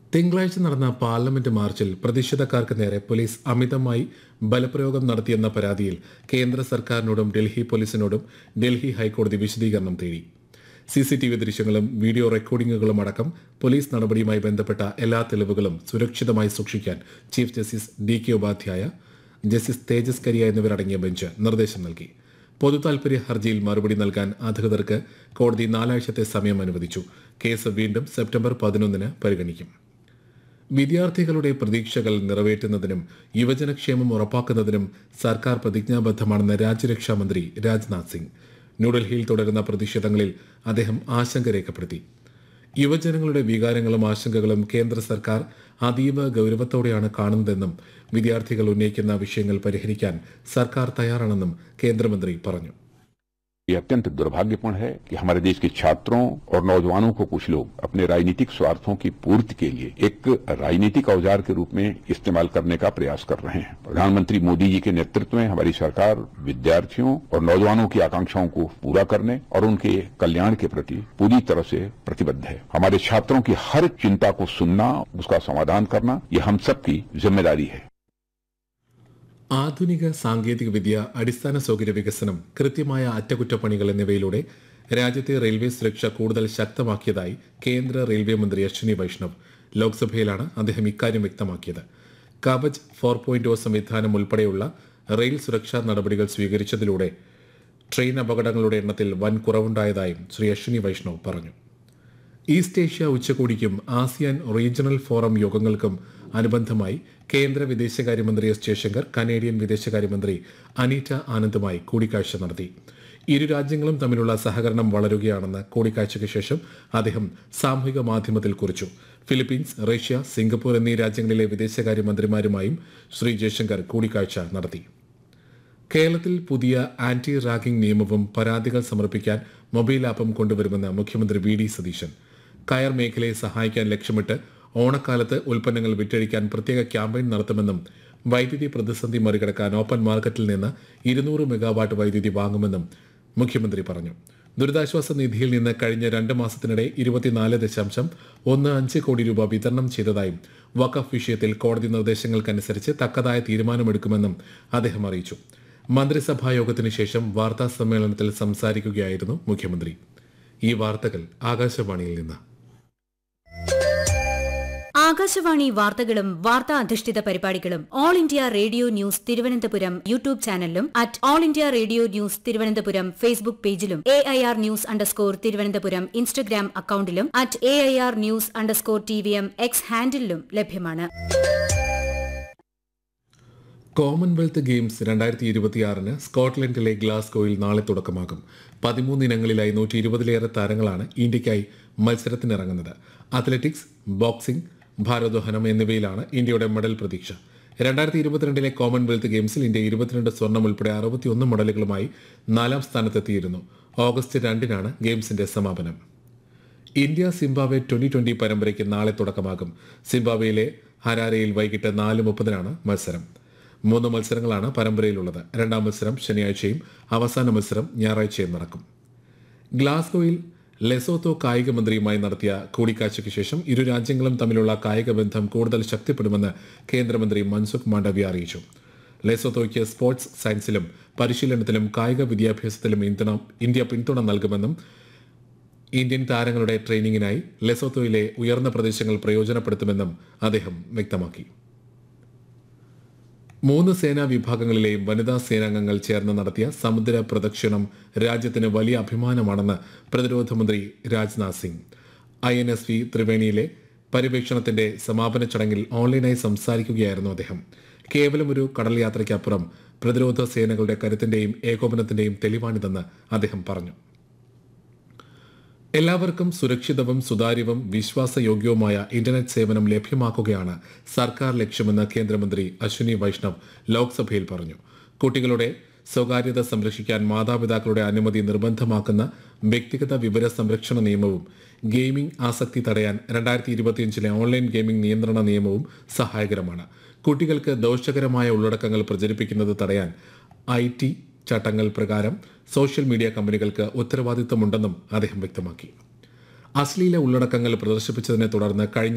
തിങ്കളാഴ്ച നടന്ന പാർലമെന്റ് മാർച്ചിൽ പ്രതിഷേധക്കാർക്ക് നേരെ പോലീസ് അമിതമായി ബലപ്രയോഗം നടത്തിയെന്ന പരാതിയിൽ കേന്ദ്ര സർക്കാരിനോടും ഡൽഹി പോലീസിനോടും ഡൽഹി ഹൈക്കോടതി വിശദീകരണം തേടി സി സി ടി വി ദൃശ്യങ്ങളും വീഡിയോ റെക്കോർഡിംഗുകളും അടക്കം പോലീസ് നടപടിയുമായി ബന്ധപ്പെട്ട എല്ലാ തെളിവുകളും സുരക്ഷിതമായി സൂക്ഷിക്കാൻ chief justice D K Upadhyaya justice Tejas Kariya എന്നിവരടങ്ങിയ ബെഞ്ച് നിർദ്ദേശം നൽകി പൊതുതാൽപര്യ ഹർജിയിൽ മറുപടി നൽകാൻ അധികൃതർക്ക് കോടതി നാലാഴ്ചത്തെ സമയം അനുവദിച്ചു കേസ് വീണ്ടും സെപ്റ്റംബർ പതിനൊന്നിന് പരിഗണിക്കും വിദ്യാർത്ഥികളുടെ പ്രതീക്ഷകൾ നിറവേറ്റുന്നതിനും യുവജനക്ഷേമം ഉറപ്പാക്കുന്നതിനും സർക്കാർ പ്രതിജ്ഞാബദ്ധമാണെന്ന് രാജ്യരക്ഷാ മന്ത്രി രാജ്നാഥ് സിംഗ് ന്യൂഡൽഹിയിൽ തുടരുന്ന പ്രതിഷേധങ്ങളിൽ അദ്ദേഹം ആശങ്ക രേഖപ്പെടുത്തി യുവജനങ്ങളുടെ വികാരങ്ങളും ആശങ്കകളും കേന്ദ്ര സർക്കാർ അതീവ ഗൗരവത്തോടെയാണ് കാണുന്നതെന്നും വിദ്യാർത്ഥികൾ ഉന്നയിക്കുന്ന വിഷയങ്ങൾ പരിഹരിക്കാൻ സർക്കാർ തയ്യാറാണെന്നും കേന്ദ്രമന്ത്രി പറഞ്ഞു ये अत्यंत दुर्भाग्यपूर्ण है कि हमारे देश के छात्रों और नौजवानों को कुछ लोग अपने राजनीतिक स्वार्थों की पूर्ति के लिए एक राजनीतिक औजार के रूप में इस्तेमाल करने का प्रयास कर रहे हैं प्रधानमंत्री मोदी जी के नेतृत्व में हमारी सरकार विद्यार्थियों और नौजवानों की आकांक्षाओं को पूरा करने और उनके कल्याण के प्रति पूरी तरह से प्रतिबद्ध है हमारे छात्रों की हर चिंता को सुनना उसका समाधान करना ये हम सबकी जिम्मेदारी है ആധുനിക സാങ്കേതിക വിദ്യ അടിസ്ഥാന സൗകര്യ വികസനം കൃത്യമായ അറ്റകുറ്റപ്പണികൾ എന്നിവയിലൂടെ രാജ്യത്തെ റെയിൽവേ സുരക്ഷ കൂടുതൽ ശക്തമാക്കിയതായി കേന്ദ്ര റെയിൽവേ മന്ത്രി അശ്വിനി വൈഷ്ണവ് ലോക്സഭയിലാണ് അദ്ദേഹം ഇക്കാര്യം വ്യക്തമാക്കിയത് കവച് ഫോർ പോയിന്റ് ഒ സംവിധാനം ഉൾപ്പെടെയുള്ള റെയിൽ സുരക്ഷാ നടപടികൾ സ്വീകരിച്ചതിലൂടെ ട്രെയിൻ അപകടങ്ങളുടെ എണ്ണത്തിൽ വൻ കുറവുണ്ടായതായും ശ്രീ അശ്വിനി വൈഷ്ണവ് പറഞ്ഞു ഈസ്റ്റ് ഏഷ്യ ഉച്ചകോടിക്കും ആസിയാൻ റീജിയണൽ ഫോറം യോഗങ്ങൾക്കും അനുബന്ധമായി കേന്ദ്ര വിദേശകാര്യമന്ത്രി എസ് ജയശങ്കർ കനേഡിയൻ വിദേശകാര്യമന്ത്രി അനീറ്റ ആനന്ദുമായി കൂടിക്കാഴ്ച നടത്തി ഇരു രാജ്യങ്ങളും തമ്മിലുള്ള സഹകരണം വളരുകയാണെന്ന് കൂടിക്കാഴ്ചയ്ക്ക് ശേഷം അദ്ദേഹം സാമൂഹിക മാധ്യമത്തിൽ കുറിച്ചു ഫിലിപ്പീൻസ് റഷ്യ സിംഗപ്പൂർ എന്നീ രാജ്യങ്ങളിലെ വിദേശകാര്യമന്ത്രിമാരുമായും ശ്രീ ജയശങ്കർ കൂടിക്കാഴ്ച നടത്തി കേരളത്തിൽ പുതിയ ആന്റി റാഗിംഗ് നിയമവും പരാതികൾ സമർപ്പിക്കാൻ മൊബൈൽ ആപ്പും കൊണ്ടുവരുമെന്ന് മുഖ്യമന്ത്രി വി ഡി സതീശൻ കയർ മേഖലയെ സഹായിക്കാൻ ലക്ഷ്യമിട്ട് ഓണക്കാലത്ത് ഉൽപ്പന്നങ്ങൾ വിറ്റഴിക്കാൻ പ്രത്യേക ക്യാമ്പയിൻ നടത്തുമെന്നും വൈദ്യുതി പ്രതിസന്ധി മറികടക്കാൻ ഓപ്പൺ മാർക്കറ്റിൽ നിന്ന് ഇരുന്നൂറ് മെഗാവാട്ട് വൈദ്യുതി വാങ്ങുമെന്നും മുഖ്യമന്ത്രി പറഞ്ഞു ദുരിതാശ്വാസ നിധിയിൽ നിന്ന് കഴിഞ്ഞ രണ്ട് മാസത്തിനിടെ ഇരുപത്തിനാല് ദശാംശം ഒന്ന് അഞ്ച് കോടി രൂപ വിതരണം ചെയ്തതായും വഖഫ് വിഷയത്തിൽ കോടതി നിർദ്ദേശങ്ങൾക്കനുസരിച്ച് തക്കതായ തീരുമാനമെടുക്കുമെന്നും അദ്ദേഹം അറിയിച്ചു മന്ത്രിസഭാ യോഗത്തിന് ശേഷം വാർത്താ സമ്മേളനത്തിൽ സംസാരിക്കുകയായിരുന്നു മുഖ്യമന്ത്രി ഈ വാർത്തകൾ ആകാശവാണിയിൽ നിന്ന് ആകാശവാണി വാർത്തകളും വാർത്താ അധിഷ്ഠിത പരിപാടികളും all India radio news Thiruvananthapuram YouTube ചാനലിലും at all India radio news Thiruvananthapuram Facebook പേജിലും A I R news underscore Thiruvananthapuram Instagram അക്കൌണ്ടിലും at A I R news underscore T V M X ഹാൻഡിലും ലഭ്യമാണ് കോമൺവെൽത്ത് ഗെയിംസ് രണ്ടായിരത്തി ഇരുപത്തിയാറിന് സ്കോട്ട്ലൻഡിലെ ഗ്ലാസ്ഗോയിൽ നാളെ തുടക്കമാകും പതിമൂന്ന് ഇനങ്ങളിലായി നൂറ്റി ഇരുപതിലേറെ താരങ്ങളാണ് ഇന്ത്യയ്ക്കായി മത്സരത്തിനിറങ്ങുന്നത് അത്ലറ്റിക്സ് ബോക്സിംഗ് ഭാരോദ്വഹനം എന്നിവയിലാണ് ഇന്ത്യയുടെ മെഡൽ പ്രതീക്ഷ രണ്ടായിരത്തി ഇരുപത്തിരണ്ടിലെ കോമൺവെൽത്ത് ഗെയിംസിൽ ഇന്ത്യ ഇരുപത്തിരണ്ട് സ്വർണം ഉൾപ്പെടെ അറുപത്തിയൊന്ന് മെഡലുകളുമായി നാലാം സ്ഥാനത്തെത്തിയിരുന്നു ഓഗസ്റ്റ് രണ്ടിനാണ് ഗെയിംസിന്റെ സമാപനം ഇന്ത്യ സിംബാബ്വെ ട്വന്റി ട്വന്റി പരമ്പരയ്ക്ക് നാളെ തുടക്കമാകും സിംബാബ്വെയിലെ ഹരാരയിൽ വൈകിട്ട് നാല് മുപ്പതിനാണ് മത്സരം മൂന്ന് മത്സരങ്ങളാണ് പരമ്പരയിലുള്ളത് രണ്ടാം മത്സരം ശനിയാഴ്ചയും അവസാന മത്സരം ഞായറാഴ്ചയും നടക്കും ഗ്ലാസ്ഗോയിൽ ലെസോത്തോ കായിക മന്ത്രിയുമായി നടത്തിയ കൂടിക്കാഴ്ചയ്ക്ക് ശേഷം ഇരു രാജ്യങ്ങളും തമ്മിലുള്ള കായിക ബന്ധം കൂടുതൽ ശക്തിപ്പെടുമെന്ന് കേന്ദ്രമന്ത്രി മൻസുഖ് മാണ്ഡവ്യ അറിയിച്ചു ലെസോത്തോയ്ക്ക് സ്പോർട്സ് സയൻസിലും പരിശീലനത്തിലും കായിക വിദ്യാഭ്യാസത്തിലും പിന്തുണ ഇന്ത്യ പിന്തുണ നൽകുമെന്നും ഇന്ത്യൻ താരങ്ങളുടെ ട്രെയിനിങ്ങിനായി ലെസോത്തോയിലെ ഉയർന്ന പ്രദേശങ്ങൾ പ്രയോജനപ്പെടുത്തുമെന്നും അദ്ദേഹം വ്യക്തമാക്കി മൂന്ന് സേനാ വിഭാഗങ്ങളിലെയും വനിതാ സേനാംഗങ്ങൾ ചേർന്ന് നടത്തിയ സമുദ്ര പ്രദക്ഷിണം രാജ്യത്തിന് വലിയ അഭിമാനമാണെന്ന് പ്രതിരോധ മന്ത്രി Rajnath Singh I N S V ത്രിവേണിയിലെ പര്യവേക്ഷണത്തിന്റെ സമാപന ചടങ്ങിൽ ഓൺലൈനായി സംസാരിക്കുകയായിരുന്നു അദ്ദേഹം കേവലം ഒരു കടൽ യാത്രയ്ക്കപ്പുറം പ്രതിരോധ സേനകളുടെ കരുത്തിന്റെയും ഏകോപനത്തിന്റെയും തെളിവാണിതെന്ന് അദ്ദേഹം പറഞ്ഞു എല്ലാവർക്കും സുരക്ഷിതവും സുതാര്യവും വിശ്വാസയോഗ്യവുമായ ഇന്റർനെറ്റ് സേവനം ലഭ്യമാക്കുകയാണ് സർക്കാർ ലക്ഷ്യമെന്ന് കേന്ദ്രമന്ത്രി അശ്വിനി വൈഷ്ണവ് ലോക്സഭയിൽ പറഞ്ഞു കുട്ടികളുടെ സ്വകാര്യത സംരക്ഷിക്കാൻ മാതാപിതാക്കളുടെ അനുമതി നിർബന്ധമാക്കുന്ന വ്യക്തിഗത വിവര സംരക്ഷണ നിയമവും ഗെയിമിംഗ് ആസക്തി തടയാൻ രണ്ടായിരത്തി ഇരുപത്തിയഞ്ചിലെ ഓൺലൈൻ ഗെയിമിംഗ് നിയന്ത്രണ നിയമവും സഹായകരമാണ് കുട്ടികൾക്ക് ദോഷകരമായ ഉള്ളടക്കങ്ങൾ പ്രചരിപ്പിക്കുന്നത് തടയാൻ ഐ ടി ചട്ടങ്ങൾ പ്രകാരം സോഷ്യൽ മീഡിയ കമ്പനികൾക്ക് ഉത്തരവാദിത്തമുണ്ടെന്നും അദ്ദേഹം വ്യക്തമാക്കി അശ്ലീല ഉള്ളടക്കങ്ങൾ പ്രദർശിപ്പിച്ചതിനെ തുടർന്ന് കഴിഞ്ഞ